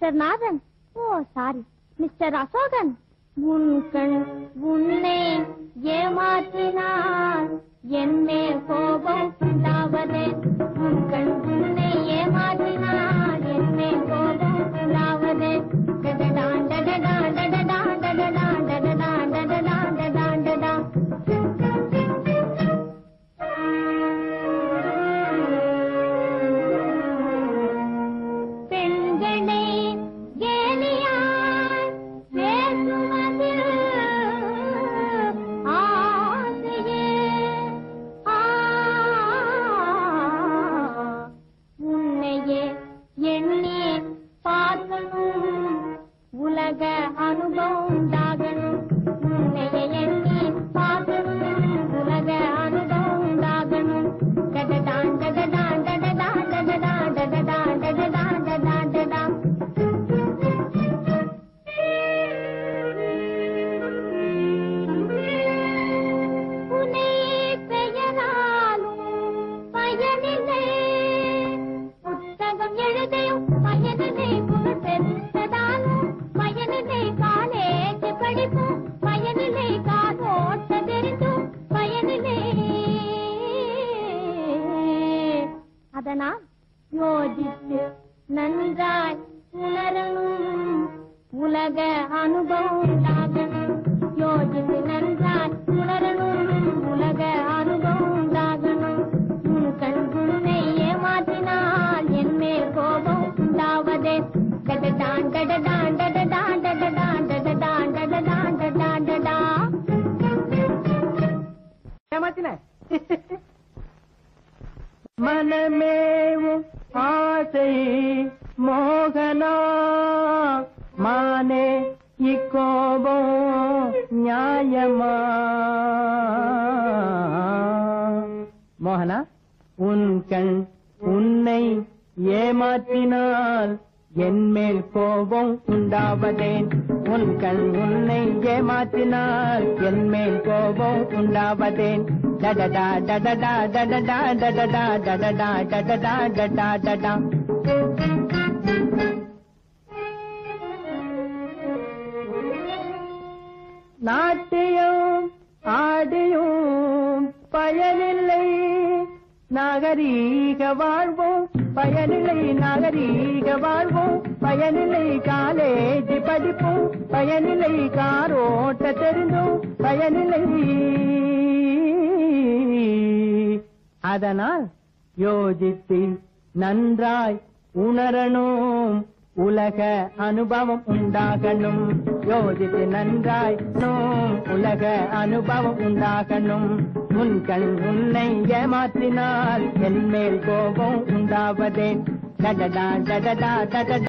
mister Nathan oh sorry mister Asokan உன் கண் உன்னை ஏமாற்றினார் என் மேல் கோபம் உண்டாவதே உன் கண் உன்னை ஏமாற்றினார் என் மேல் கோபம் உண்டாவதே டடடான் டடடான் டடடான் டடடான் டடடான் டடடான் டடடான் டடான் பெண்களை கேலியாய் பேசுவதில் ஆசையே ஆ, உன்னையே எண்ணி பார்க்கணும் உலக அனுபவம் உண்டாகணும் உன்னையே எண்ணி பார்க்கணும் உலக அனுபவம் உண்டாகணும் டடடான் டடடான் டடடான் டடடான் டடடான் டடடான் டடடான் டடான் உனை பெயராலும் பயனில்லை புத்தகம் எழுதியும் பயனில்லை புகழ் பெற்றதாலும் பயனில்லை காலேஜ் படிப்பும் பயனில்லை காதோட்ட தெரிந்தும் பயனில்லை அதனால் யோசித்து நன்றாய் உணரணும் உலக அனுபவம் உண்டாகணும் யோசித்து நன்றாய் உணரணும் உலக அனுபவம் உண்டாகணும் உன் கண் உன்னை ஏமாற்றினால் என் மேல் கோபம் உண்டாவதே டடடான் டடடான் டடடான் டடடான் டடடான் டடடான் டடான் டடா ஏமாத்தின மனமேவும் ஆசை மோகனா மானே இக்கோபம் நியாயமா மோகனா உன் கண் உன்னை ஏமாற்றினால் என் மேல் கோபம் உண்டாவதேன் உன் கண் உன்னை ஏமாற்றினால் என் மேல் கோபம் உண்டாவதேன் டடடா டடடா டடடா டடடா டடடா டடடா டடா டடா நாட்டியம் ஆடியும் பயனில்லை நாகரீக வாழ்வோம் பயனில்லை நாகரீக வாழ்வோம் பயனில்லை காலேஜ் படிப்போம் பயனில்லை காரோட்ட தெரிந்தும் பயனில்லை அதனால் யோசித்து நன்றாய் உணரணும் உலக அனுபவம் உண்டாகணும் யோசித்து நன்றாய் நோம் உலக அனுபவம் உண்டாகணும் உன் கண் உன்னை ஏமாற்றினால் என் மேல் கோபம் உண்டாவதே டடடா டடடா டடடா